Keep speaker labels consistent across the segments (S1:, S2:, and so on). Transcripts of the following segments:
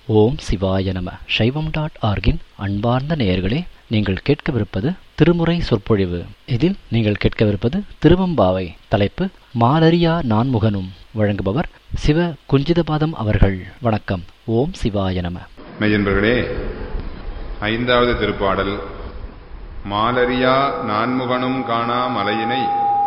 S1: ஓம் சிவாய நம சைவம் டாட் ஆர்கின் அன்பார்ந்த நேயர்களே நீங்கள் கேட்கவிருப்பது திருமுறை சொற்பொழிவு இதில் நீங்கள் கேட்கவிருப்பது திருவம்பாவை தலைப்பு மாலரியா நான்முகனும் வழங்குபவர் சிவ குஞ்சிதபாதம் அவர்கள் வணக்கம் ஓம் சிவாய நம
S2: மெய்யன்பர்களே ஐந்தாவது திருப்பாடல் மாலரியா நான்முகனும் காணா மலையினை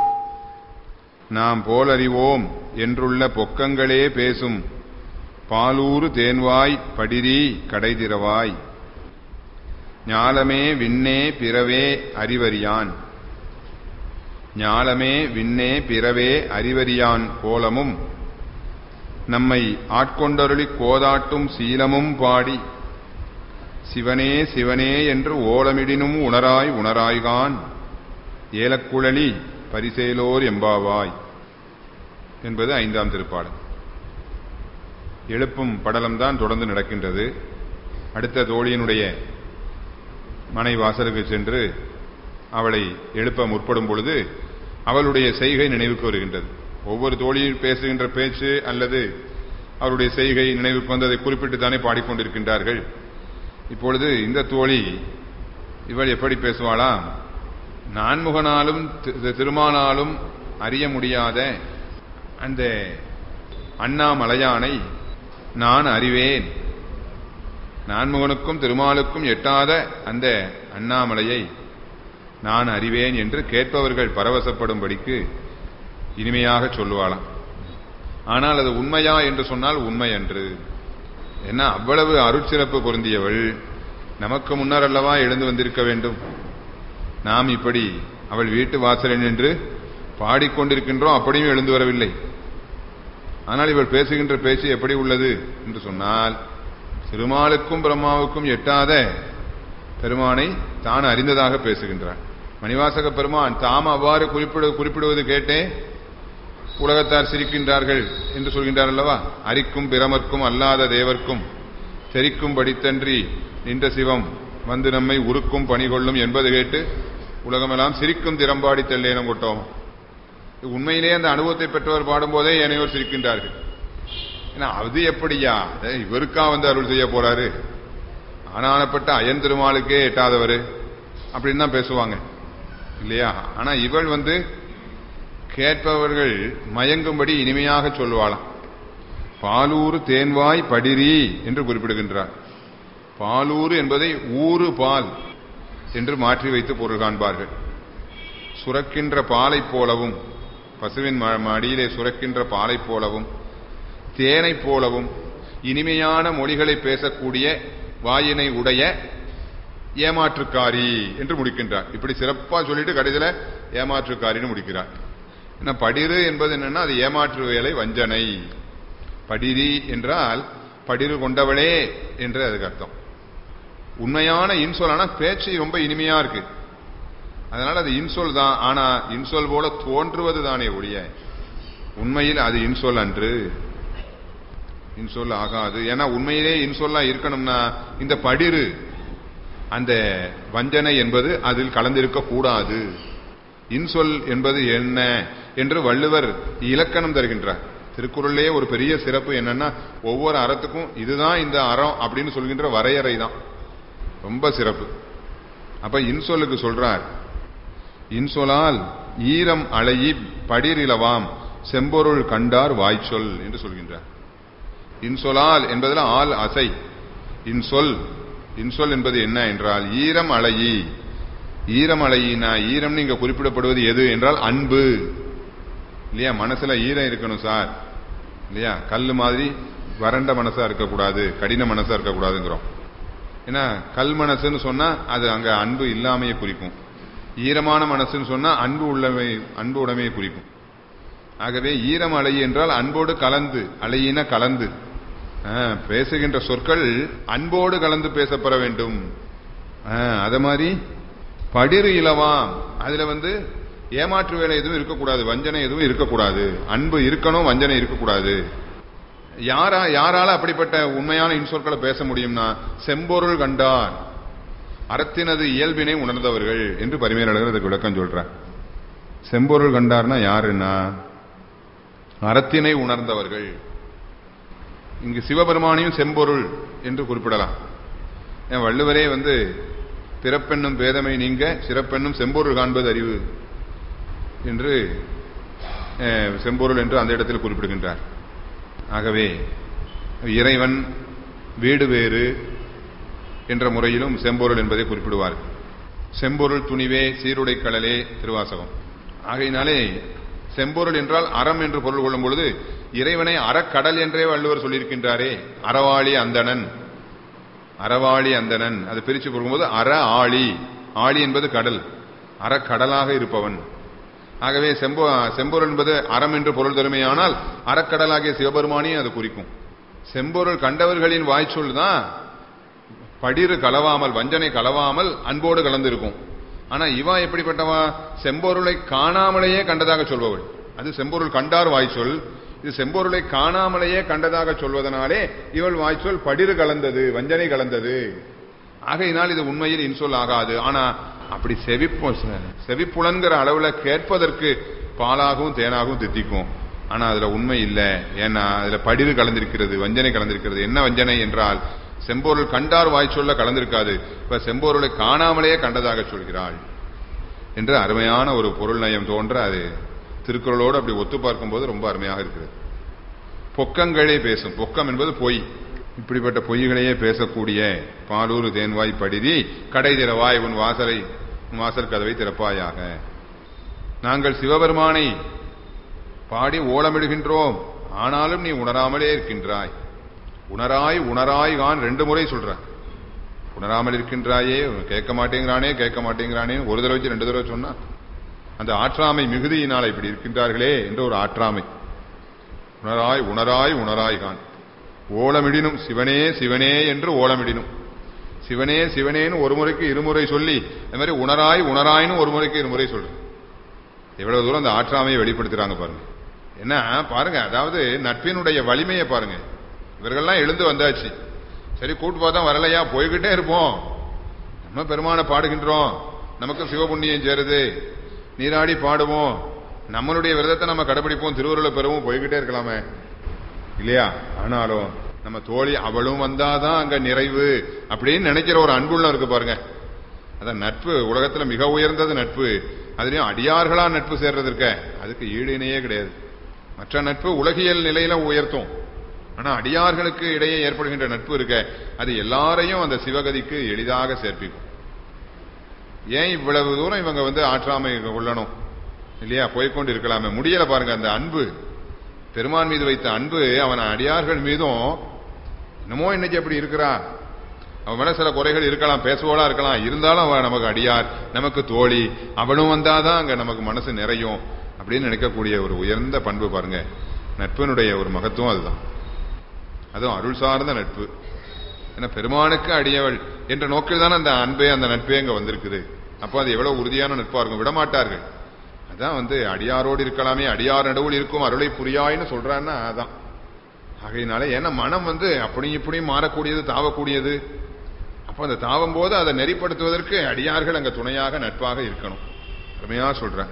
S2: நாம் போலறிவோம் என்றுள்ள பொக்கங்களே பேசும் பாலூறு தேன்வாய் படிரி கடைதிரவாய் ஞாலமே விண்ணே பிறவே அறிவறியான் ஞாலமே விண்ணே பிறவே அறிவறியான் கோலமும் நம்மை ஆட்கொண்டருளிக் கோதாட்டும் சீலமும் பாடி சிவனே சிவனே என்று ஓலமிடினும் உணராய் உணராய்கான் ஏலக்குழலி பரிசேலோர் எம்பாவாய் என்பது ஐந்தாம் திருப்பாடல் எழுப்பும் படலம்தான் தொடர்ந்து நடக்கின்றது அடுத்த தோழியினுடைய மனை வாசலுக்கு சென்று அவளை எழுப்ப முற்படும் பொழுது அவளுடைய செய்கை நினைவுக்கு வருகின்றது ஒவ்வொரு தோழியும் பேசுகின்ற பேச்சு அல்லது அவருடைய செய்கை நினைவுக்கு வந்து அதை குறிப்பிட்டு தானே பாடிக்கொண்டிருக்கின்றார்கள் இப்பொழுது இந்த தோழி இவள் எப்படி பேசுவாளா நான்முகனாலும் திருமானாலும் அறிய முடியாத அந்த அண்ணாமலையானை நான் அறிவேன் நான்முகனுக்கும் திருமாலுக்கும் எட்டாத அந்த அண்ணாமலையை நான் அறிவேன் என்று கேட்பவர்கள் பரவசப்படும்படிக்கு இனிமையாக சொல்லுவாளாம் ஆனால் அது உண்மையா என்று சொன்னால் உண்மை என்று என்ன அவ்வளவு அருட்சிறப்பு பொருந்தியவள் நமக்கு முன்னர் அல்லவா எழுந்து வந்திருக்க வேண்டும் நாம் இப்படி அவள் வீட்டு வாசலில் நின்று பாடிக்கொண்டிருக்கின்றோம் அப்படியும் எழுந்து வரவில்லை ஆனால் இவள் பேசுகின்ற பேச்சு எப்படி உள்ளது என்று சொன்னால் திருமாலுக்கும் பிரம்மாவுக்கும் எட்டாத பெருமானை தான் அறிந்ததாக பேசுகின்றார் மணிவாசக பெருமான் தாம் அவ்வாறு குறிப்பிடு குறிப்பிடுவது கேட்டே உலகத்தார் சிரிக்கின்றார்கள் என்று சொல்கின்றார் அல்லவா அரிக்கும் பிரமர்க்கும் அல்லாத தேவர்க்கும் தெரிக்கும் படித்தன்றி நின்ற சிவம் வந்து நம்மை உருக்கும் பணிகொள்ளும் என்பது கேட்டு உலகமெல்லாம் சிரிக்கும் திறம்பாடி தெல்லேனம் கொட்டோம் உண்மையிலே அந்த அனுபவத்தை பெற்றவர் பாடும்போதே ஏனையோர் சிரிக்கின்றார்கள் ஏன்னா அது எப்படியா இவருக்கா வந்து அருள் செய்ய போறாரு ஆனானப்பட்ட அயன் திருமாலுக்கே எட்டாதவர் அப்படின்னு தான் பேசுவாங்க இல்லையா ஆனா இவள் வந்து கேட்பவர்கள் மயங்கும்படி இனிமையாக சொல்லுவாளாம் பாலூர் தேன்வாய் படிரி என்று குறிப்பிடுகின்றார் பாலூர் என்பதை ஊறு பால் என்று மாற்றி வைத்து பொருள் காண்பார்கள் சுரக்கின்ற பாலை போலவும் பசுவின் மடியிலே சுரக்கின்ற பாலை போலவும் தேனை போலவும் இனிமையான மொழிகளை பேசக்கூடிய வாயினை உடைய ஏமாற்றுக்காரி என்று முடிக்கின்றார் இப்படி சிறப்பா சொல்லிட்டு கடைசியில ஏமாற்றுக்காரின்னு முடிக்கிறார் ஏன்னா படிரு என்பது என்னன்னா அது ஏமாற்று வேலை வஞ்சனை படிரி என்றால் படிரு கொண்டவளே என்று அதுக்கு அர்த்தம் உண்மையான இன்சொல் ஆனா பேச்சு ரொம்ப இனிமையா இருக்கு அதனால அது இன்சொல் தான் ஆனா இன்சொல் போல தோன்றுவது தானே ஒழிய உண்மையில் அது இன்சொல் அன்று இன்சொல் ஆகாது ஏன்னா உண்மையிலே இன்சொல்லா இருக்கணும்னா இந்த படிரு அந்த வஞ்சனை என்பது அதில் கலந்திருக்க கூடாது இன்சொல் என்பது என்ன என்று வள்ளுவர் இலக்கணம் தருகின்றார் திருக்குறளே ஒரு பெரிய சிறப்பு என்னன்னா ஒவ்வொரு அறத்துக்கும் இதுதான் இந்த அறம் அப்படின்னு சொல்கின்ற வரையறை தான் ரொம்ப சிறப்பு அப்ப இன்சொல்லுக்கு சொல்றார் இன்சொலால் ஈரம் அலையி படிரிலவாம் செம்பொருள் கண்டார் வாய்ச்சொல் என்று சொல்கின்றார் இன்சொலால் என்பதில் ஆள் அசை இன்சொல் இன்சொல் என்பது என்ன என்றால் ஈரம் அலையி ஈரம் அலையினா ஈரம் நீங்க குறிப்பிடப்படுவது எது என்றால் அன்பு இல்லையா மனசுல ஈரம் இருக்கணும் சார் இல்லையா கல் மாதிரி வறண்ட மனசா இருக்கக்கூடாது கடின மனசா இருக்கக்கூடாதுங்கிறோம் ஏன்னா கல் மனசுன்னு சொன்னா அது அங்க அன்பு இல்லாமையே குறிக்கும் ஈரமான மனசுன்னு சொன்னா அன்பு உள்ளமை அன்பு உடமையை குறிக்கும் ஆகவே ஈரம் அலை என்றால் அன்போடு கலந்து அலையின கலந்து பேசுகின்ற சொற்கள் அன்போடு கலந்து பேசப்பட வேண்டும் அத மாதிரி படிறு இலவாம் அதுல வந்து ஏமாற்று வேலை எதுவும் இருக்கக்கூடாது வஞ்சனை எதுவும் இருக்கக்கூடாது அன்பு இருக்கணும் வஞ்சனை இருக்கக்கூடாது யாரா யாரால அப்படிப்பட்ட உண்மையான இன்சொற்களை பேச முடியும்னா செம்பொருள் கண்டார் அறத்தினது இயல்பினை உணர்ந்தவர்கள் என்று பரிமையாளர்கள் அதுக்கு விளக்கம் சொல்றார் செம்பொருள் கண்டார்னா யாருன்னா அறத்தினை உணர்ந்தவர்கள் இங்கு சிவபெருமானையும் செம்பொருள் என்று குறிப்பிடலாம் ஏன் வள்ளுவரே வந்து பிறப்பென்னும் பேதமை நீங்க சிறப்பென்னும் செம்பொருள் காண்பது அறிவு என்று அஹ், செம்பொருள் என்று அந்த இடத்தில் குறிப்பிடுகின்றார் ஆகவே இறைவன் வீடு வேறு என்ற முறையிலும் செம்பொருள் என்பதை குறிப்பிடுவார் செம்பொருள் துணிவே சீருடை கடலே திருவாசகம் ஆகையினாலே செம்பொருள் என்றால் அறம் என்று பொருள் கொள்ளும் பொழுது இறைவனை அறக்கடல் என்றே வள்ளுவர் சொல்லியிருக்கின்றாரே அறவாளி அந்தணன் அறவாளி அந்தணன் அது பிரிச்சு கொடுக்கும்போது அற ஆளி ஆளி என்பது கடல் அறக்கடலாக இருப்பவன் ஆகவே செம்பொ செம்பொருள் என்பது அறம் என்று பொருள் தருமையானால் அறக்கடலாகிய சிவபெருமானையும் அது குறிக்கும் செம்பொருள் கண்டவர்களின் வாய்ச்சொல் தான் படிறு கலவாமல் வஞ்சனை கலவாமல் அன்போடு கலந்திருக்கும் ஆனா இவா எப்படிப்பட்டவா செம்பொருளை காணாமலேயே கண்டதாக சொல்பவள் அது செம்பொருள் கண்டார் வாய்ச்சொல் இது செம்பொருளை காணாமலேயே கண்டதாக சொல்வதனாலே இவள் வாய்ச்சொல் படிறு கலந்தது வஞ்சனை கலந்தது ஆகையினால் இது உண்மையில் இன்சொல் ஆகாது ஆனா அப்படி செவிப்பு செவிப்புலன்கிற அளவுல கேட்பதற்கு பாலாகவும் தேனாகவும் தித்திக்கும் ஆனா அதுல உண்மை இல்லை ஏன்னா அதுல படிவு கலந்திருக்கிறது வஞ்சனை கலந்திருக்கிறது என்ன வஞ்சனை என்றால் செம்பொருள் கண்டார் வாய் சொல்ல கலந்திருக்காது இப்ப செம்பொருளை காணாமலேயே கண்டதாக சொல்கிறாள் என்று அருமையான ஒரு பொருள் நயம் தோன்ற அது திருக்குறளோடு அப்படி ஒத்து பார்க்கும்போது ரொம்ப அருமையாக இருக்கிறது பொக்கங்களே பேசும் பொக்கம் என்பது பொய் இப்படிப்பட்ட பொய்களையே பேசக்கூடிய பாலூர் தேன்வாய் படிதி கடை திறவாய் உன் வாசலை உன் வாசல் கதவை திறப்பாயாக நாங்கள் சிவபெருமானை பாடி ஓலமிடுகின்றோம் ஆனாலும் நீ உணராமலே இருக்கின்றாய் உணராய் உணராய் கான் ரெண்டு முறை சொல்ற உணராமல் இருக்கின்றாயே கேட்க மாட்டேங்கிறானே கேட்க மாட்டேங்கிறானே ஒரு தடவை வச்சு ரெண்டு தடவை சொன்னா அந்த ஆற்றாமை மிகுதியினால் இப்படி இருக்கின்றார்களே என்ற ஒரு ஆற்றாமை உணராய் உணராய் உணராய் கான் ஓலமிடினும் சிவனே சிவனே என்று ஓலமிடினும் சிவனே சிவனேன்னு ஒரு முறைக்கு இருமுறை சொல்லி அது மாதிரி உணராய் உணராய்னு ஒரு முறைக்கு இருமுறை சொல்லு எவ்வளவு தூரம் அந்த ஆற்றாமையை வெளிப்படுத்துறாங்க பாருங்க என்ன பாருங்க அதாவது நட்பினுடைய வலிமையை பாருங்க இவர்கள்லாம் எழுந்து வந்தாச்சு சரி கூட்டு பார்த்தா வரலையா போய்கிட்டே இருப்போம் நம்ம பெருமானை பாடுகின்றோம் நமக்கு சிவபுண்ணியம் சேருது நீராடி பாடுவோம் நம்மளுடைய விரதத்தை நம்ம கடைபிடிப்போம் திருவருளை பெறவும் போய்கிட்டே இருக்கலாமே இல்லையா ஆனாலும் நம்ம தோழி அவளும் வந்தாதான் அங்க நிறைவு அப்படின்னு நினைக்கிற ஒரு அன்புள்ள இருக்கு பாருங்க அதான் நட்பு உலகத்துல மிக உயர்ந்தது நட்பு அதுலயும் அடியார்களா நட்பு சேர்றது இருக்க அதுக்கு ஈடு இணையே கிடையாது மற்ற நட்பு உலகியல் நிலையில உயர்த்தும் ஆனா அடியார்களுக்கு இடையே ஏற்படுகின்ற நட்பு இருக்க அது எல்லாரையும் அந்த சிவகதிக்கு எளிதாக சேர்ப்பிக்கும் ஏன் இவ்வளவு தூரம் இவங்க வந்து ஆற்றாமை கொள்ளணும் இல்லையா போய்கொண்டு இருக்கலாமே முடியல பாருங்க அந்த அன்பு பெருமான் மீது வைத்த அன்பு அவன் அடியார்கள் மீதும் என்னமோ இன்னைக்கு அப்படி இருக்கிறா அவன் மேல சில குறைகள் இருக்கலாம் பேசுவோலா இருக்கலாம் இருந்தாலும் அவன் நமக்கு அடியார் நமக்கு தோழி அவனும் வந்தாதான் அங்க நமக்கு மனசு நிறையும் அப்படின்னு நினைக்கக்கூடிய ஒரு உயர்ந்த பண்பு பாருங்க நட்பினுடைய ஒரு மகத்துவம் அதுதான் அதுவும் அருள் சார்ந்த நட்பு ஏன்னா பெருமானுக்கு அடியவள் என்ற நோக்கில் தானே அந்த அன்பே அந்த நட்பே அங்க வந்திருக்குது அப்போ அது எவ்வளவு உறுதியான நட்பா இருக்கும் விடமாட்டார்கள் அதான் வந்து அடியாரோடு இருக்கலாமே அடியார் நடுவில் இருக்கும் அருளை புரியாயின்னு சொல்றான்னா அதான் ஆகையினால ஏன்னா மனம் வந்து அப்படியும் இப்படியும் மாறக்கூடியது தாவக்கூடியது அப்ப அந்த தாவும் போது அதை நெறிப்படுத்துவதற்கு அடியார்கள் அங்க துணையாக நட்பாக இருக்கணும் அருமையா சொல்றேன்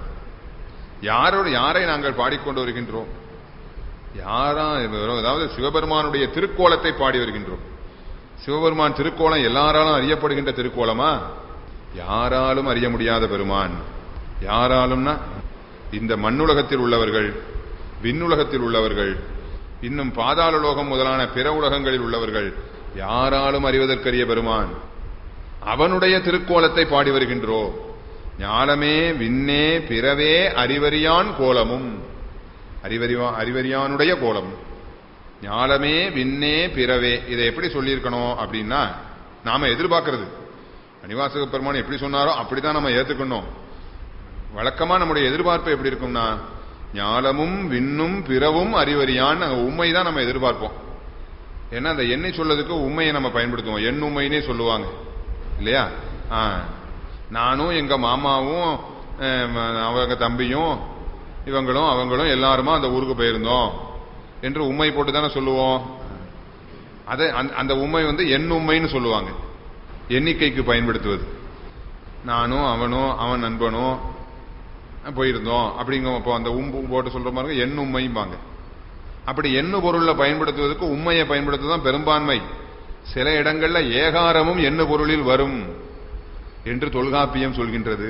S2: யாரோடு யாரை நாங்கள் பாடிக்கொண்டு வருகின்றோம் யாரா அதாவது சிவபெருமானுடைய திருக்கோலத்தை பாடி வருகின்றோம் சிவபெருமான் திருக்கோலம் எல்லாராலும் அறியப்படுகின்ற திருக்கோலமா யாராலும் அறிய முடியாத பெருமான் யாராலும்னா இந்த மண்ணுலகத்தில் உள்ளவர்கள் விண்ணுலகத்தில் உள்ளவர்கள் இன்னும் பாதாள லோகம் முதலான பிற உலகங்களில் உள்ளவர்கள் யாராலும் அறிவதற்கரிய பெருமான் அவனுடைய திருக்கோலத்தை பாடி வருகின்றோம் ஞானமே விண்ணே பிறவே அறிவறியான் கோலமும் அறிவறிவா அறிவறியானுடைய கோலம் ஞானமே விண்ணே பிறவே இதை எப்படி சொல்லியிருக்கணும் அப்படின்னா நாம எதிர்பார்க்கிறது மணிவாசக பெருமான் எப்படி சொன்னாரோ அப்படித்தான் நம்ம ஏத்துக்கணும் வழக்கமா நம்முடைய எதிர்பார்ப்பு எப்படி இருக்கும்னா ஞானமும் விண்ணும் பிறவும் அறிவறியான் உண்மைதான் நம்ம எதிர்பார்ப்போம் ஏன்னா அந்த எண்ணை சொல்லதுக்கு உண்மையை நம்ம பயன்படுத்துவோம் எண் உண்மைனே சொல்லுவாங்க இல்லையா ஆ நானும் எங்க மாமாவும் அவங்க தம்பியும் இவங்களும் அவங்களும் எல்லாருமா அந்த ஊருக்கு போயிருந்தோம் என்று உண்மை போட்டு தானே சொல்லுவோம் அதை அந்த உண்மை வந்து எண் உண்மைன்னு சொல்லுவாங்க எண்ணிக்கைக்கு பயன்படுத்துவது நானும் அவனும் அவன் நண்பனும் போயிருந்தோம் அப்படிங்க அப்போ அந்த உம்பு போட்டு சொல்ற மாதிரி எண் உண்மைம்பாங்க அப்படி எண்ணு பொருள்ல பயன்படுத்துவதற்கு உண்மையை பயன்படுத்துவதுதான் பெரும்பான்மை சில இடங்கள்ல ஏகாரமும் எண்ணு பொருளில் வரும் என்று தொல்காப்பியம் சொல்கின்றது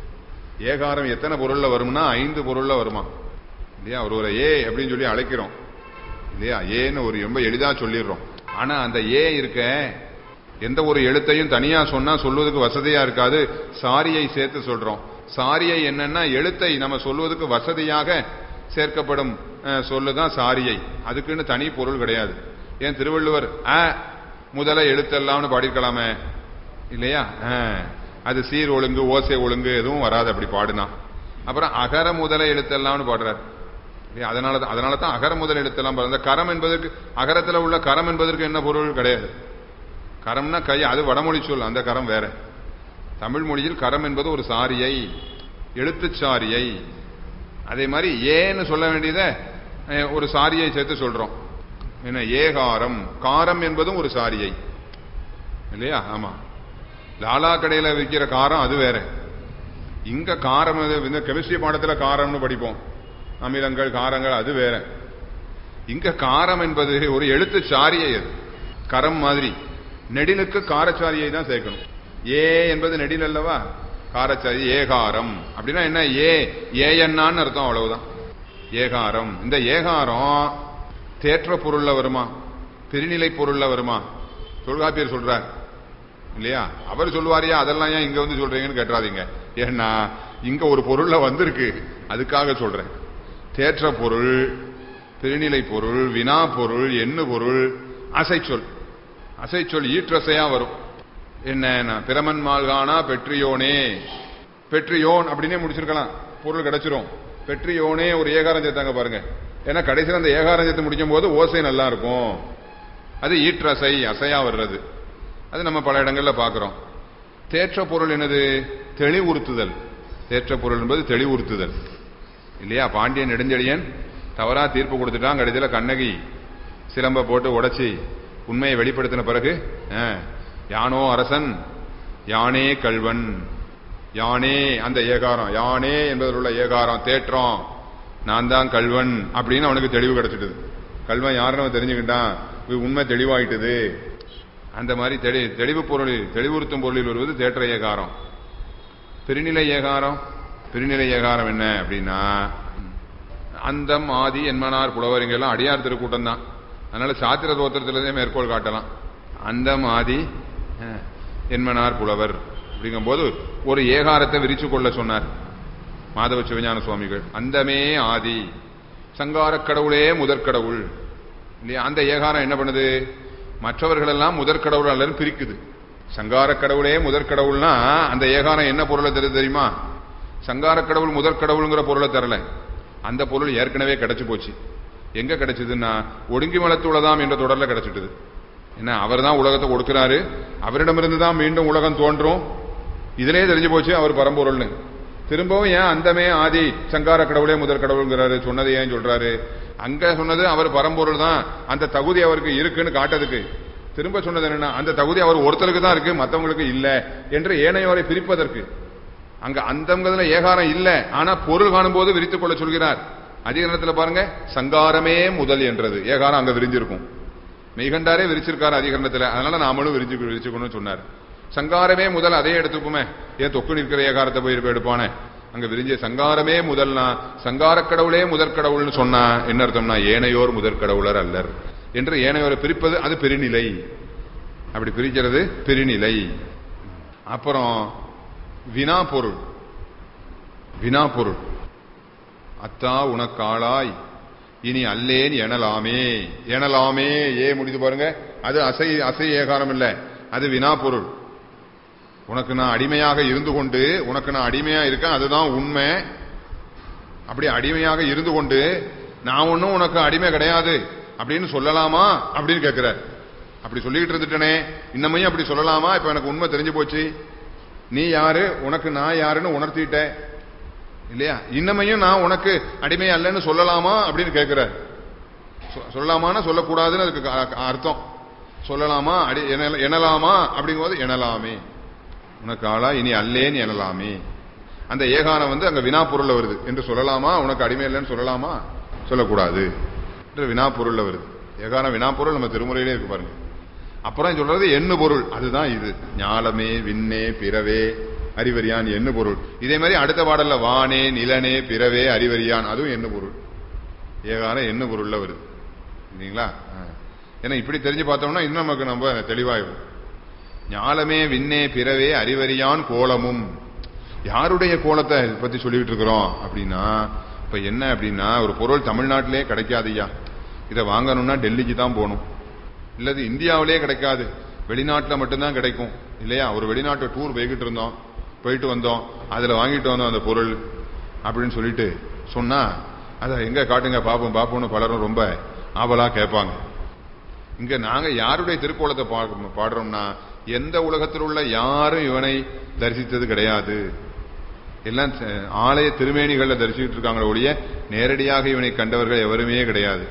S2: ஏகாரம் எத்தனை பொருள்ல வரும்னா ஐந்து பொருள்ல வருமா இல்லையா ஒரு ஒரு ஏ அப்படின்னு சொல்லி அழைக்கிறோம் இல்லையா ஏன்னு ஒரு ரொம்ப எளிதா சொல்லிடுறோம் ஆனா அந்த ஏ இருக்க எந்த ஒரு எழுத்தையும் தனியா சொன்னா சொல்வதற்கு வசதியா இருக்காது சாரியை சேர்த்து சொல்றோம் சாரியை என்னன்னா எழுத்தை நம்ம சொல்வதற்கு வசதியாக சேர்க்கப்படும் அஹ், சொல்லுதான் சாரியை அதுக்குன்னு தனி பொருள் கிடையாது ஏன் திருவள்ளுவர் அ முதல எழுத்தெல்லாம்னு பாடிருக்கலாமே இல்லையா அஹ், அது சீர் ஒழுங்கு ஓசை ஒழுங்கு எதுவும் வராது அப்படி பாடுனா அப்புறம் அகர முதல எழுத்தெல்லாம்னு பாடுறார் இல்லையா? அதனால தான் அதனால தான் அகர முதல் எழுத்தெல்லாம் பாரு. அந்த கரம் என்பதற்கு அகரத்துல உள்ள கரம் என்பதற்கு என்ன பொருள் கிடையாது கரம்னா கை அது வடமொழி சொல் அந்த கரம் வேற தமிழ் மொழியில் கரம் என்பது ஒரு சாரியை எழுத்துச் சாரியை அதே மாதிரி ஏன்னு சொல்ல வேண்டியதை அஹ், ஒரு சாரியை சேர்த்து சொல்றோம் என்ன ஏகாரம் காரம் என்பதும் ஒரு சாரியை இல்லையா ஆமா லாலா கடையில விற்கிற காரம் அது வேற இங்க காரம் அது இந்த கெமிஸ்ட்ரி பாடத்துல காரம்னு படிப்போம் அமிலங்கள் காரங்கள் அது வேற இங்க காரம் என்பது ஒரு எழுத்து சாரியை அது கரம் மாதிரி நெடிலுக்கு காரச்சாரியை தான் சேர்க்கணும் ஏ என்பது நெடில் அல்லவா காரச்சாரி ஏகாரம் அப்படின்னா என்ன ஏ ஏஎன்னான்னு அர்த்தம் அவ்வளவுதான் ஏகாரம் இந்த ஏகாரம் தேற்ற பொருள்ல வருமா பெருநிலை பொருள்ல வருமா தொல்காப்பியர் சொல்றார் இல்லையா அவர் சொல்லுவாரியா அதெல்லாம் ஏன் இங்க வந்து சொல்றீங்கன்னு கேட்டுறாதீங்க ஏன்னா இங்க ஒரு பொருள்ல வந்திருக்கு அதுக்காக சொல்றேன் தேற்ற பொருள் பெருநிலை பொருள் வினா பொருள் எண்ணு பொருள் அசைச்சொல் அசைச்சொல் ஈற்றசையா வரும் என்ன பிரமன் மால்கானா பெற்றியோனே பெற்றியோன் அப்படின்னே முடிச்சிருக்கலாம் பொருள் கிடைச்சிரும் பெற்றியோனே ஒரு ஏகாரம் சேர்த்தாங்க பாருங்க ஏன்னா கடைசியில் அந்த ஏகாரம் சேர்த்து முடிக்கும் போது ஓசை நல்லா இருக்கும் அது ஈற்றசை அசையா வர்றது அது நம்ம பல இடங்கள்ல பார்க்கிறோம் தேற்ற பொருள் என்னது தெளிவுறுத்துதல் தேற்ற பொருள் என்பது தெளிவுறுத்துதல் இல்லையா பாண்டியன் நெடுஞ்செழியன் தவறா தீர்ப்பு கொடுத்துட்டான் கடைசியில் கண்ணகி சிலம்ப போட்டு உடைச்சி உண்மையை வெளிப்படுத்தின பிறகு ஆ, யானோ அரசன் யானே கல்வன் யானே அந்த ஏகாரம் யானே என்பதில் உள்ள ஏகாரம் தேற்றம் நான் தான் கல்வன் அப்படின்னு அவனுக்கு தெளிவு கிடைச்சிட்டது கல்வன் யாருன்னு அவன் தெரிஞ்சுக்கிட்டான் இது உண்மை தெளிவாயிட்டது அந்த மாதிரி தெளி தெளிவு பொருளில் தெளிவுறுத்தும் பொருளில் வருவது தேற்ற ஏகாரம் பெருநிலை ஏகாரம் பெருநிலை ஏகாரம் என்ன அப்படின்னா அந்தம் ஆதி என்மனார் புலவர் இங்கெல்லாம் அடியார் திருக்கூட்டம் தான் அதனால சாத்திர தோத்திரத்திலே மேற்கோள் காட்டலாம் அந்தம் ஆதி அஹ், என்மனார் புலவர் அப்படிங்கும்போது ஒரு ஏகாரத்தை விரிச்சு கொள்ள சொன்னார் மாதவ சிவஞான சுவாமிகள் அந்தமே ஆதி சங்காரக் கடவுளே முதற்கடவுள் இல்லையா அந்த ஏகாரம் என்ன பண்ணுது மற்றவர்கள் எல்லாம் முதற்கடவுள் அல்லன்னு பிரிக்குது சங்காரக் கடவுளே முதற்கடவுள்னா அந்த ஏகாரம் என்ன பொருளை தருது தெரியுமா சங்காரக் கடவுள் முதற்கடவுளுங்கிற பொருளை தரல அந்த பொருள் ஏற்கனவே கிடைச்சு போச்சு எங்க கிடைச்சதுன்னா ஒடுங்கி மலத்துள்ளதாம் என்ற தொடர்ல கிடைச்சிட்டுது என்ன அவர் தான் உலகத்தை கொடுக்கிறாரு அவரிடமிருந்து தான் மீண்டும் உலகம் தோன்றும் இதிலே தெரிஞ்சு போச்சு அவர் பரம்பொருள்னு திரும்பவும் ஏன் அந்தமே ஆதி சங்கார கடவுளே முதல் கடவுள்ங்கிறாரு சொன்னது ஏன் சொல்றாரு அங்க சொன்னது அவர் பரம்பொருள் தான் அந்த தகுதி அவருக்கு இருக்குன்னு காட்டதுக்கு திரும்ப சொன்னது என்னன்னா அந்த தகுதி அவர் ஒருத்தருக்கு தான் இருக்கு மத்தவங்களுக்கு இல்ல என்று ஏனையோரை பிரிப்பதற்கு அங்க அந்தங்கிறதுல ஏகாரம் இல்ல ஆனா பொருள் காணும்போது விரித்துக் கொள்ள சொல்கிறார் அதிகரணத்துல பாருங்க சங்காரமே முதல் என்றது ஏகாரம் அங்க விரிஞ்சிருக்கும் மெய்கண்டாரே விரிச்சிருக்காரு அதிகரணத்துல அதனால நாமளும் விரிச்சு விரிச்சுக்கணும்னு சொன்னார் சங்காரமே முதல் அதே எடுத்துக்குமே ஏன் தொக்கு நிற்கிற ஏகாரத்தை போய் இருப்ப எடுப்பானே அங்க விரிஞ்ச சங்காரமே முதல்னா சங்காரக் கடவுளே முதற் கடவுள்னு சொன்னா என்ன அர்த்தம்னா ஏனையோர் முதற் கடவுளர் அல்லர் என்று ஏனையோரை பிரிப்பது அது பெருநிலை அப்படி பிரிக்கிறது பெருநிலை அப்புறம் வினா பொருள் வினா பொருள் அத்தா உனக்காளாய் இனி அல்லேன் எனலாமே எனலாமே ஏ முடிது பாருங்க அது அசை அசை ஏகாரம் இல்ல அது வினா பொருள் உனக்கு நான் அடிமையாக இருந்து கொண்டு உனக்கு நான் அடிமையா இருக்கேன் அதுதான் உண்மை அப்படி அடிமையாக இருந்து கொண்டு நான் ஒன்னும் உனக்கு அடிமை கிடையாது அப்படின்னு சொல்லலாமா அப்படின்னு கேட்கிறார் அப்படி சொல்லிக்கிட்டு இருந்துட்டனே இன்னமையும் அப்படி சொல்லலாமா இப்ப எனக்கு உண்மை தெரிஞ்சு போச்சு நீ யாரு உனக்கு நான் யாருன்னு உணர்த்திட்டேன் இல்லையா இன்னமையும் நான் உனக்கு அடிமை அல்லன்னு சொல்லலாமா அப்படின்னு கேட்கிறார் சொ- சொல்லலாமான்னா சொல்லக்கூடாதுன்னு அதுக்கு அ- அர்த்தம் சொல்லலாமா அடி என- எனலாமா அப்படிங்கும்போது எனலாமே உனக்கு ஆளா இனி அல்லேன்னு எனலாமே அந்த ஏகாரம் வந்து அங்க வினா பொருள்ல வருது என்று சொல்லலாமா உனக்கு அடிமை இல்லைன்னு சொல்லலாமா சொல்லக்கூடாது என்ற வினாப்பொருள்ல வருது ஏகாரம் வினாப்பொருள் நம்ம திருமுறையிலே இருக்கு பாருங்க அப்புறம் சொல்றது எண்ணு பொருள் அதுதான் இது ஞாலமே விண்ணே பிறவே அறிவறியான் எண்ணு பொருள் இதே மாதிரி அடுத்த பாடல்ல வானே நிலனே பிறவே அறிவறியான் அதுவும் எண்ணு பொருள் ஏகாரம் எண்ணு பொருள்ல வருது இல்லைங்களா ஆ. ஏன்னா இப்படி தெரிஞ்சு பார்த்தோம்னா இன்னும் நமக்கு நம்ம தெளிவாயிடும் ஞாலமே விண்ணே பிறவே அறிவறியான் கோலமும் யாருடைய கோலத்தை பத்தி சொல்லிட்டு இருக்கிறோம் அப்படின்னா இப்ப என்ன அப்படின்னா ஒரு பொருள் தமிழ்நாட்டிலே கிடைக்காதுய்யா இதை வாங்கணும்னா டெல்லிக்கு தான் போகணும் இல்லது இந்தியாவிலே கிடைக்காது வெளிநாட்டுல மட்டும்தான் கிடைக்கும் இல்லையா ஒரு வெளிநாட்டு டூர் போய்கிட்டு இருந்தோம் போயிட்டு வந்தோம் அதுல வாங்கிட்டு வந்தோம் அந்த பொருள் அப்படின்னு சொல்லிட்டு சொன்னா அதை எங்க காட்டுங்க பாப்போம் பாப்போம்னு பலரும் ரொம்ப ஆவலா கேட்பாங்க இங்க நாங்க யாருடைய திருக்கோலத்தை பா- பாடுறோம்னா எந்த உலகத்தில் உள்ள யாரும் இவனை தரிசித்தது கிடையாது எல்லாம் ச- ஆலய திருமேனிகள்ல தரிசிச்சுட்டு இருக்காங்களே ஒழிய நேரடியாக இவனை கண்டவர்கள் எவருமே கிடையாது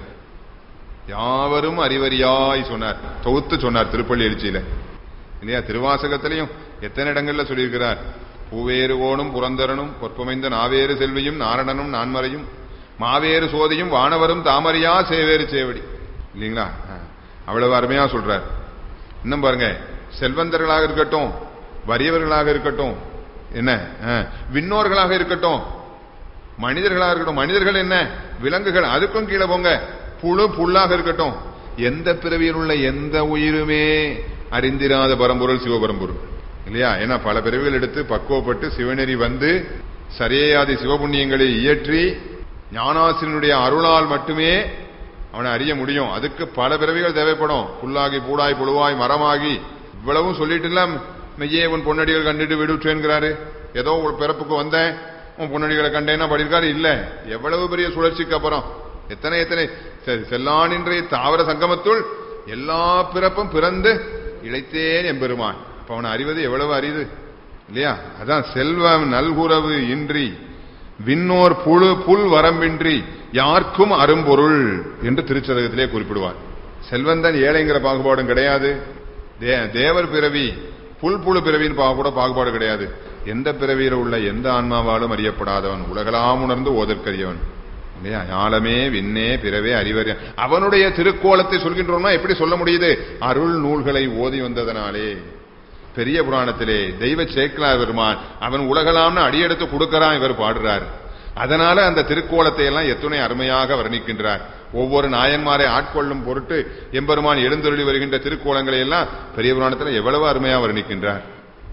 S2: யாவரும் அறிவறியாய் சொன்னார் தொகுத்து சொன்னார் திருப்பள்ளி எழுச்சியில இல்லையா திருவாசகத்திலையும் எத்தனை இடங்கள்ல சொல்லியிருக்கிறார் பூவேறு கோணும் புரந்தரனும் பொற்பமைந்த நாவேறு செல்வியும் நாரணனும் நான்மறையும் மாவேறு சோதியும் வானவரும் தாமரையா சேவேறு சேவடி இல்லைங்களா ஆ. அவ்வளவு அருமையா சொல்றார் இன்னும் பாருங்க செல்வந்தர்களாக இருக்கட்டும் வறியவர்களாக இருக்கட்டும் என்ன ஆ. விண்ணோர்களாக இருக்கட்டும் மனிதர்களாக இருக்கட்டும் மனிதர்கள் என்ன விலங்குகள் அதுக்கும் கீழே போங்க புழு புல்லாக இருக்கட்டும் எந்த பிறவியில் உள்ள எந்த உயிருமே அறிந்திராத பரம்பொருள் சிவபரம்பொருள் இல்லையா ஏன்னா பல பிறவிகள் எடுத்து பக்குவப்பட்டு சிவநெறி வந்து சரியேயாதி சிவபுண்ணியங்களை இயற்றி ஞானாசிரியனுடைய அருளால் மட்டுமே அவனை அறிய முடியும் அதுக்கு பல பிறவிகள் தேவைப்படும் புல்லாகி பூடாய் புழுவாய் மரமாகி இவ்வளவும் சொல்லிட்டு இல்ல மெய்யே உன் பொன்னடிகள் கண்டுட்டு விடுற்றேங்கிறாரு ஏதோ ஒரு பிறப்புக்கு வந்தேன் உன் பொன்னடிகளை கண்டேன்னா படியிருக்காரு இல்ல எவ்வளவு பெரிய சுழற்சிக்கு அப்புறம் எத்தனை எத்தனை செ- செல்லானின்றைய தாவர சங்கமத்துள் எல்லா பிறப்பும் பிறந்து இழைத்தேன் எம்பெருமான் அப்ப அவனை அறிவது எவ்வளவு அரிது இல்லையா அதான் செல்வம் நல்குறவு இன்றி விண்ணோர் புழு புல் வரம்பின்றி யாருக்கும் அரும்பொருள் என்று திருச்சதகத்திலே குறிப்பிடுவார் செல்வந்தன் ஏழைங்கிற பாகுபாடும் கிடையாது தே- தேவர் பிறவி புல் புழு பிறவின்னு பா- கூட பாகுபாடு கிடையாது எந்த பிறவியில உள்ள எந்த ஆன்மாவாலும் அறியப்படாதவன் உலகலாம் உணர்ந்து ஓதற்கரியவன் இல்லையா ஞாலமே விண்ணே பிறவே அறிவறிய அவனுடைய திருக்கோலத்தை சொல்கின்றோம்னா எப்படி சொல்ல முடியுது அருள் நூல்களை ஓதி வந்ததனாலே பெரிய புராணத்திலே தெய்வ சேக்கலார் பெருமான் அவன் உலகலாம்னு அடியெடுத்து கொடுக்கறான் இவர் பாடுறார் அதனால அந்த திருக்கோலத்தை எல்லாம் எத்துணை அருமையாக வர்ணிக்கின்றார் ஒவ்வொரு நாயன்மாரை ஆட்கொள்ளும் பொருட்டு எம்பெருமான் எழுந்தருளி வருகின்ற திருக்கோலங்களை எல்லாம் பெரிய புராணத்தில் எவ்வளவு அருமையா வர்ணிக்கின்றார்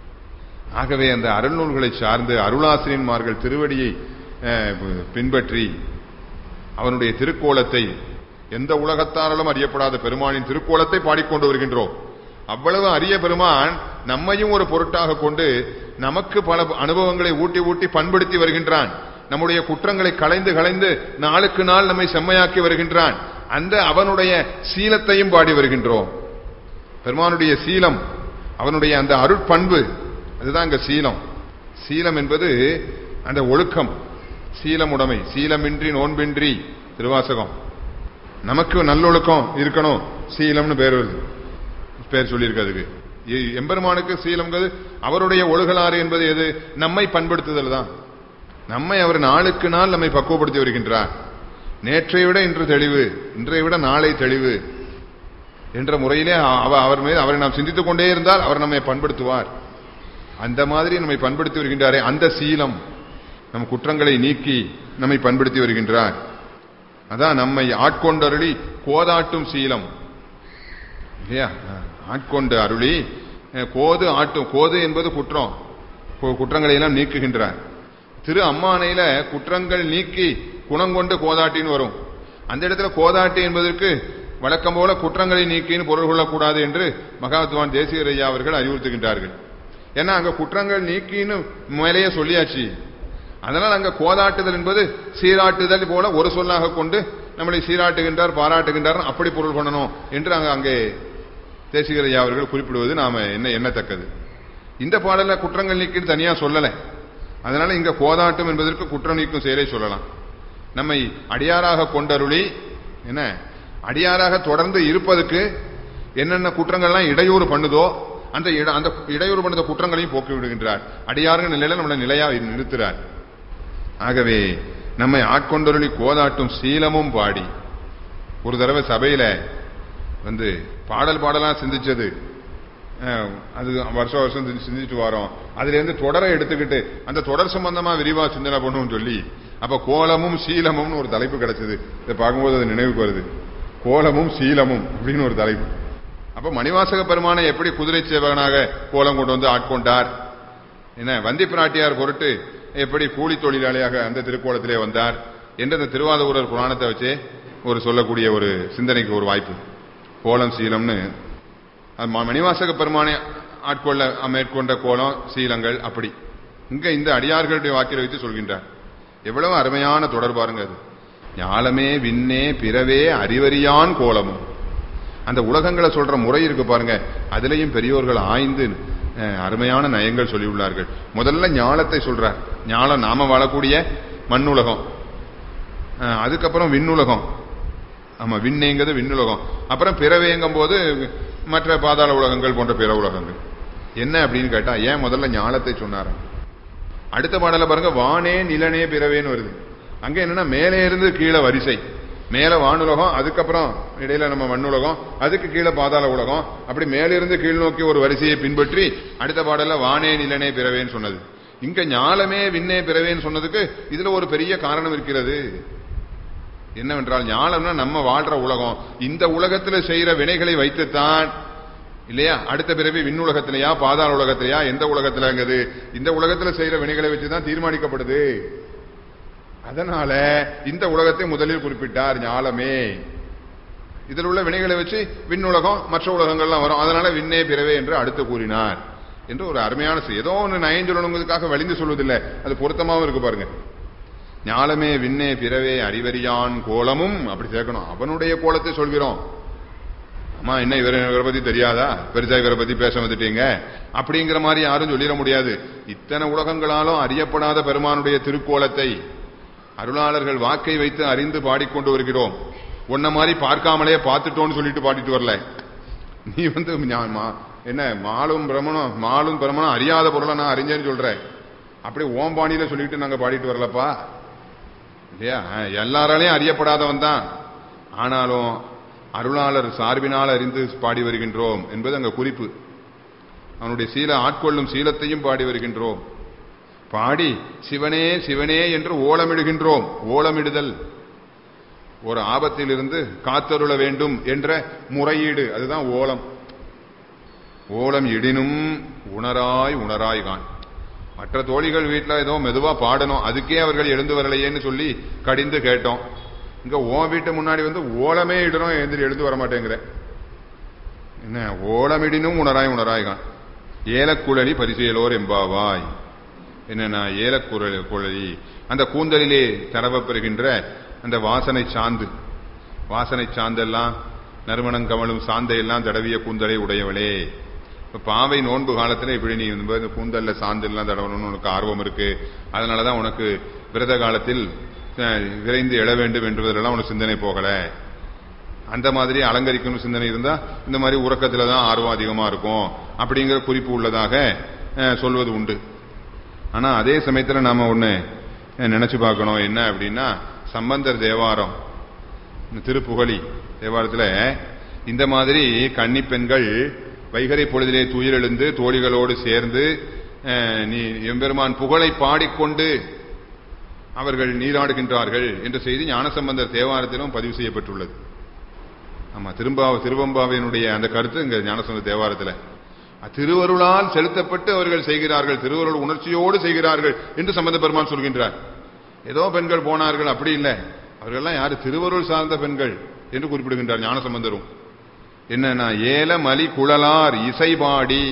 S2: ஆகவே அந்த அருள்நூல்களை சார்ந்து அருளாசிரியன்மார்கள் திருவடியை அஹ், பின்பற்றி அவனுடைய திருக்கோலத்தை எந்த உலகத்தாராலும் அறியப்படாத பெருமானின் திருக்கோலத்தை பாடிக்கொண்டு வருகின்றோம் அவ்வளவு அரிய பெருமான் நம்மையும் ஒரு பொருட்டாக கொண்டு நமக்கு பல அனுபவங்களை ஊட்டி ஊட்டி பண்படுத்தி வருகின்றான் நம்முடைய குற்றங்களை களைந்து களைந்து நாளுக்கு நாள் நம்மை செம்மையாக்கி வருகின்றான் அந்த அவனுடைய சீலத்தையும் பாடி வருகின்றோம் பெருமானுடைய சீலம் அவனுடைய அந்த அருட்பண்பு அதுதான் அங்க சீலம் சீலம் என்பது அந்த ஒழுக்கம் சீலமுடைமை சீலமின்றி நோன்பின்றி திருவாசகம் நமக்கு நல்லொழுக்கம் இருக்கணும் சீலம்னு பேர் வருது பேர் சொல்லியிருக்கு அதுக்கு எ- எம்பெருமானுக்கு சீலம்ங்கிறது அவருடைய ஒழுகலாறு என்பது எது நம்மை பண்படுத்துதல் தான் நம்மை அவர் நாளுக்கு நாள் நம்மை பக்குவப்படுத்தி வருகின்றார் நேற்றை விட இன்று தெளிவு இன்றைய விட நாளை தெளிவு என்ற முறையிலே அவ- அவர் மீது அவரை நாம் சிந்தித்துக் கொண்டே இருந்தால் அவர் நம்மை பண்படுத்துவார் அந்த மாதிரி நம்மை பண்படுத்தி வருகின்றாரே அந்த சீலம் நம் குற்றங்களை நீக்கி நம்மை பண்படுத்தி வருகின்றார் அதான் நம்மை ஆட்கொண்டருளி கோதாட்டும் சீலம் இல்லையா ஆட்கொண்டு அருளி அஹ், கோது ஆட்டும் கோது என்பது குற்றம் கு- குற்றங்களை எல்லாம் நீக்குகின்றார் திரு அம்மானையில குற்றங்கள் நீக்கி குணங்கொண்டு கோதாட்டின்னு வரும் அந்த இடத்துல கோதாட்டி என்பதற்கு வழக்கம் போல குற்றங்களை நீக்கின்னு பொருள் கொள்ளக்கூடாது என்று மகாத்மான் தேசிய ஐயா அவர்கள் அறிவுறுத்துகின்றார்கள் ஏன்னா அங்க குற்றங்கள் நீக்கின்னு மேலேயே சொல்லியாச்சு அதனால் அங்க கோதாட்டுதல் என்பது சீராட்டுதல் போல ஒரு சொல்லாக கொண்டு நம்மளை சீராட்டுகின்றார் பாராட்டுகின்றார் அப்படி பொருள் பண்ணணும் என்று அங்க அங்கே தேசிகரையா அவர்கள் குறிப்பிடுவது நாம என்ன எண்ணத்தக்கது இந்த பாடல குற்றங்கள் நீக்கின்னு தனியா சொல்லல அதனால இங்க கோதாட்டம் என்பதற்கு குற்றம் நீக்கும் செயலை சொல்லலாம் நம்மை அடியாராக கொண்டருளி என்ன அடியாராக தொடர்ந்து இருப்பதற்கு என்னென்ன குற்றங்கள்லாம் இடையூறு பண்ணுதோ அந்த இட- அந்த இடையூறு பண்ணுற குற்றங்களையும் போக்கி விடுகின்றார் அடியாருங்க நிலையில நம்மளை நிலையா நிறுத்துறார் ஆகவே நம்மை ஆட்கொண்டருளி கோதாட்டும் சீலமும் பாடி ஒரு தடவை சபையில வந்து பாடல் பாடலா சிந்திச்சது அஹ், அது வருஷம் வருஷம் சிந்தி- சிந்திச்சுட்டு வரோம் அதுல இருந்து தொடரை எடுத்துக்கிட்டு அந்த தொடர் சம்பந்தமா விரிவா சிந்தனை பண்ணுவோம்னு சொல்லி அப்ப கோலமும் சீலமும்னு ஒரு தலைப்பு கிடைச்சது இதை பார்க்கும்போது அது நினைவுக்கு வருது கோலமும் சீலமும் அப்படின்னு ஒரு தலைப்பு அப்ப மணிவாசக பெருமானை எப்படி குதிரை சேவகனாக கோலம் கொண்டு வந்து ஆட்கொண்டார் என்ன வந்தி பிராட்டியார் பொருட்டு எப்படி கூலி தொழிலாளியாக அந்த திருக்கோலத்திலே வந்தார் என்று அந்த திருவாதூரர் புராணத்தை வச்சே ஒரு சொல்லக்கூடிய ஒரு சிந்தனைக்கு ஒரு வாய்ப்பு கோலம் சீலம்னு அது ம- மணிவாசக பெருமானை ஆட்கொள்ள மேற்கொண்ட கோலம் சீலங்கள் அப்படி இங்க இந்த அடியார்களுடைய வாக்கில வைத்து சொல்கின்றார் எவ்வளவு அருமையான தொடர் பாருங்க அது ஞாலமே விண்ணே பிறவே அறிவறியான் கோலமும் அந்த உலகங்களை சொல்ற முறை இருக்கு பாருங்க அதுலயும் பெரியோர்கள் ஆய்ந்து அஹ், அருமையான நயங்கள் சொல்லியுள்ளார்கள் முதல்ல ஞாலத்தை சொல்றார் ஞாலம் நாம வாழக்கூடிய மண்ணுலகம் அஹ், அதுக்கப்புறம் விண்ணுலகம் ஆமா விண்ணேங்கிறது விண்ணுலகம் அப்புறம் பிறவேங்கும் போது மற்ற பாதாள உலகங்கள் போன்ற பிற உலகங்கள் என்ன அப்படின்னு கேட்டா ஏன் முதல்ல ஞாலத்தை சொன்னாராம் அடுத்த பாடல பாருங்க வானே நிலனே பிறவேன்னு வருது அங்க என்னன்னா மேலே இருந்து கீழே வரிசை மேல வானுலகம் அதுக்கப்புறம் இடையில நம்ம மண்ணுலகம் அதுக்கு கீழே பாதாள உலகம் அப்படி மேலிருந்து கீழ் நோக்கி ஒரு வரிசையை பின்பற்றி அடுத்த பாடல்ல வானே நிலனே பிறவேன்னு சொன்னது இங்க ஞாலமே விண்ணே பிறவேன்னு சொன்னதுக்கு இதுல ஒரு பெரிய காரணம் இருக்கிறது என்னவென்றால் ஞானம்னா நம்ம வாழ்ற உலகம் இந்த உலகத்துல செய்யற வினைகளை வைத்துத்தான் இல்லையா அடுத்த பிறவி விண்ணுலகத்திலையா பாதாள உலகத்திலையா எந்த உலகத்திலங்கிறது இந்த உலகத்துல செய்யற வினைகளை வச்சுதான் தீர்மானிக்கப்படுது அதனால இந்த உலகத்தை முதலில் குறிப்பிட்டார் ஞாலமே இதில் உள்ள வினைகளை வச்சு விண்ணுலகம் மற்ற உலகங்கள்லாம் வரும் அதனால விண்ணே பிறவே என்று அடுத்து கூறினார் என்று ஒரு அருமையான செய்- ஏதோ ஒன்று நயம் சொல்லணுங்கிறதுக்காக வலிந்து சொல்வதில்லை அது பொருத்தமாவும் இருக்கு பாருங்க ஞாலமே விண்ணே பிறவே அறிவறியான் கோலமும் அப்படி சேர்க்கணும் அவனுடைய கோலத்தை சொல்கிறோம் அம்மா என்ன இவர் இவரை பத்தி தெரியாதா பெருசா இவரை பத்தி பேச வந்துட்டீங்க அப்படிங்கிற மாதிரி யாரும் சொல்லிட முடியாது இத்தனை உலகங்களாலும் அறியப்படாத பெருமானுடைய திருக்கோலத்தை அருளாளர்கள் வாக்கை வைத்து அறிந்து பாடிக்கொண்டு வருகிறோம் உன்ன மாதிரி பார்க்காமலே பார்த்துட்டோம்னு சொல்லிட்டு பாடிட்டு வரல நீ வந்து ஞா- மா- என்ன மாலும் பிரமணம் மாலும் பிரமணம் அறியாத பொருளை நான் அறிஞ்சேன்னு சொல்றேன் அப்படி ஓம்பாணியில சொல்லிட்டு நாங்க பாடிட்டு வரலப்பா இல்லையா அஹ், எல்லாராலையும் அறியப்படாதவன் தான் ஆனாலும் அருளாளர் சார்பினால் அறிந்து பாடி வருகின்றோம் என்பது அங்க குறிப்பு அவனுடைய சீல ஆட்கொள்ளும் சீலத்தையும் பாடி வருகின்றோம் பாடி சிவனே சிவனே என்று ஓலமிடுகின்றோம் ஓலமிடுதல் ஒரு ஆபத்திலிருந்து காத்தருள வேண்டும் என்ற முறையீடு அதுதான் ஓலம் ஓலம் இடினும் உணராய் உணராய் கான் மற்ற தோழிகள் வீட்டில் ஏதோ மெதுவா பாடணும் அதுக்கே அவர்கள் எழுந்து வரலையேன்னு சொல்லி கடிந்து கேட்டோம் இங்க உன் வீட்டு முன்னாடி வந்து ஓலமே இடணும் எழுந்திரி எழுந்து வர மாட்டேங்கிற என்ன ஓலமிடினும் உணராய் உணராய் கான் ஏலக்குழலி பரிசெயலோர் எம்பாவாய் என்னன்னா ஏலக்குழல் குழலி அந்த கூந்தலிலே தடவப்பெறுகின்ற அந்த வாசனை சாந்து வாசனை சாந்தெல்லாம் நறுமணம் கமலும் சாந்தை எல்லாம் தடவிய கூந்தலை உடையவளே இப்ப பாவை நோன்பு காலத்துல இப்படி நீ இந்த மாதிரி கூந்தல்ல சாந்தெல்லாம் தடவணும்னு உனக்கு ஆர்வம் இருக்கு அதனாலதான் உனக்கு விரத காலத்தில் அஹ், விரைந்து எழ வேண்டும் என்பதெல்லாம் உனக்கு சிந்தனை போகல அந்த மாதிரி அலங்கரிக்கணும் சிந்தனை இருந்தா இந்த மாதிரி உறக்கத்துல தான் ஆர்வம் அதிகமா இருக்கும் அப்படிங்கிற குறிப்பு உள்ளதாக அஹ், சொல்வது உண்டு ஆனா அதே சமயத்துல நாம ஒண்ணு அஹ், நினைச்சு பார்க்கணும் என்ன அப்படின்னா சம்பந்தர் தேவாரம் இந்த திருப்புகழி தேவாரத்துல இந்த மாதிரி கன்னி பெண்கள் வைகரை பொழுதிலே துயிலெழுந்து தோழிகளோடு சேர்ந்து அஹ், நீ எம்பெருமான் புகழை பாடிக்கொண்டு அவர்கள் நீராடுகின்றார்கள் என்ற செய்தி ஞானசம்பந்தர் தேவாரத்திலும் பதிவு செய்யப்பட்டுள்ளது ஆமா திரும்பாவ திருவம்பாவினுடைய அந்த கருத்து இங்க ஞானசம்பந்த தேவாரத்துல திருவருளால் செலுத்தப்பட்டு அவர்கள் செய்கிறார்கள் திருவருள் உணர்ச்சியோடு செய்கிறார்கள் என்று சம்பந்த பெருமான் சொல்கின்றார் ஏதோ பெண்கள் போனார்கள் அப்படி இல்லை அவர்கள்லாம் யாரு திருவருள் சார்ந்த பெண்கள் என்று குறிப்பிடுகின்றார் ஞானசம்பந்தரும் என்னன்னா ஏலமலி குழலார் இசைபாடி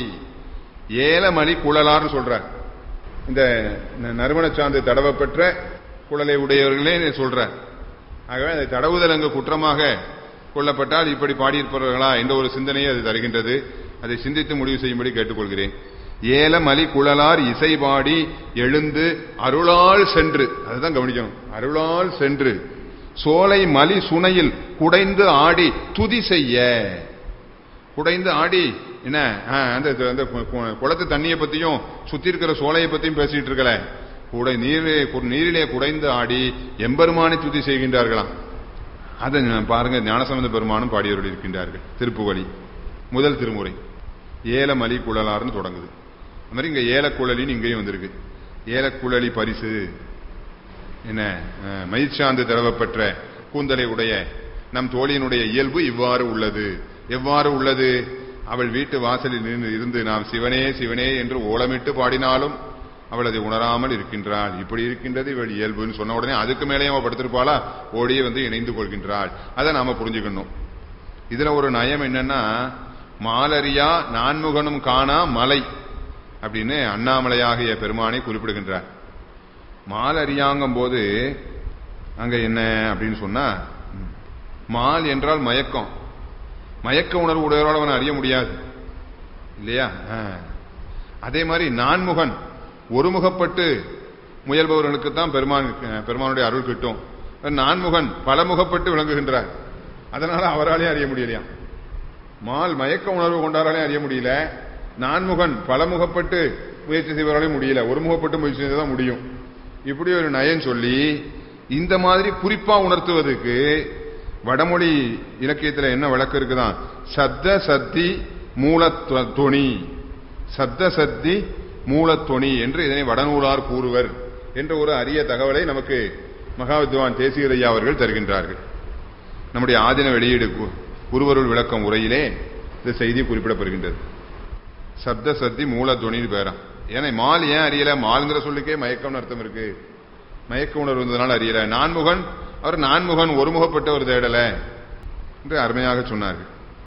S2: ஏலமலி குழலார்னு சொல்றார் இந்த ந- நறுமணச் சாந்து தடவப்பெற்ற குழலை உடையவர்களே சொல்றார் ஆகவே அதை தடவுதல் அங்கு குற்றமாக கொள்ளப்பட்டால் இப்படி பாடியிருப்பார்களா என்ற ஒரு சிந்தனையை அது தருகின்றது அதை சிந்தித்து முடிவு செய்யும்படி கேட்டுக்கொள்கிறேன் ஏலமலி குழலார் இசைபாடி எழுந்து அருளால் சென்று அதுதான் கவனிக்கணும் அருளால் சென்று சோலை மலி சுனையில் குடைந்து ஆடி துதி செய்ய குடைந்து ஆடி என்ன ஆ, அந்த அந்த கு- கு- குளத்து தண்ணியை பத்தியும் சுத்தி இருக்கிற சோலையை பத்தியும் பேசிட்டு இருக்கல குடை நீரிலே கு- நீரிலே குடைந்து ஆடி எம்பெருமானை துதி செய்கின்றார்களாம் அதை நான் பாருங்க ஞானசம்பந்த பெருமானும் பாடியவர்கள் இருக்கின்றார்கள் திருப்புகழி முதல் திருமுறை ஏலமலி குழலார்னு தொடங்குது அது மாதிரி இங்க ஏலக்குழலின்னு இங்கேயும் வந்திருக்கு ஏலக்குழலி பரிசு என்ன அஹ், மயிர்சாந்து தடவப்பெற்ற கூந்தலை உடைய நம் தோழியினுடைய இயல்பு இவ்வாறு உள்ளது எவ்வாறு உள்ளது அவள் வீட்டு வாசலில் நின்று இருந்து நாம் சிவனே சிவனே என்று ஓலமிட்டு பாடினாலும் அவள் அதை உணராமல் இருக்கின்றாள் இப்படி இருக்கின்றது இவள் இயல்புன்னு சொன்ன உடனே அதுக்கு மேலேயும் அவள் படுத்திருப்பாளா ஓடியே வந்து இணைந்து கொள்கின்றாள் அதை நாம புரிஞ்சுக்கணும் இதுல ஒரு நயம் என்னன்னா மாலரியா நான்முகனும் காணா மலை அப்படின்னு அண்ணாமலையாகிய பெருமானை குறிப்பிடுகின்றார் மால் அறியாங்கும் போது அங்க என்ன அப்படின்னு சொன்னா மால் என்றால் மயக்கம் மயக்க உணர்வு உடையவரால் அவன் அறிய முடியாது இல்லையா ஆ. அதே மாதிரி நான்முகன் ஒருமுகப்பட்டு முயல்பவர்களுக்கு தான் பெருமான் பெருமானுடைய அருள் கிட்டும் நான்முகன் பலமுகப்பட்டு விளங்குகின்றார் அதனால அவராலே அறிய முடியலையா மால் மயக்க உணர்வு கொண்டாராலே அறிய முடியல நான்முகன் பலமுகப்பட்டு முயற்சி செய்வராலே முடியல ஒருமுகப்பட்டு முயற்சி செய்தால் முடியும் இப்படி ஒரு நயன் சொல்லி இந்த மாதிரி குறிப்பா உணர்த்துவதற்கு வடமொழி இலக்கியத்துல என்ன வழக்கு இருக்குதான் சத்த சத்தி மூலத்தொனி சத்த சத்தி மூலத்தொனி என்று இதனை வடநூலார் கூறுவர் என்ற ஒரு அரிய தகவலை நமக்கு மகாவித்வான் தேசிகரையா அவர்கள் தருகின்றார்கள் நம்முடைய ஆதின வெளியீடு கு- குருவருள் விளக்கம் உரையிலே இந்த செய்தி குறிப்பிடப்படுகின்றது சப்த சத்தி மூலத்துவனின்னு பேராம் ஏன்னா மால் ஏன் அறியல மால்ங்கிற சொல்லுக்கே மயக்கம்னு அர்த்தம் இருக்கு மயக்க உணர்வு இருந்ததுனால அறியல நான்முகன் அவர் நான்முகன் ஒருமுகப்பட்ட ஒரு தேடல என்று அருமையாக சொன்னார்கள்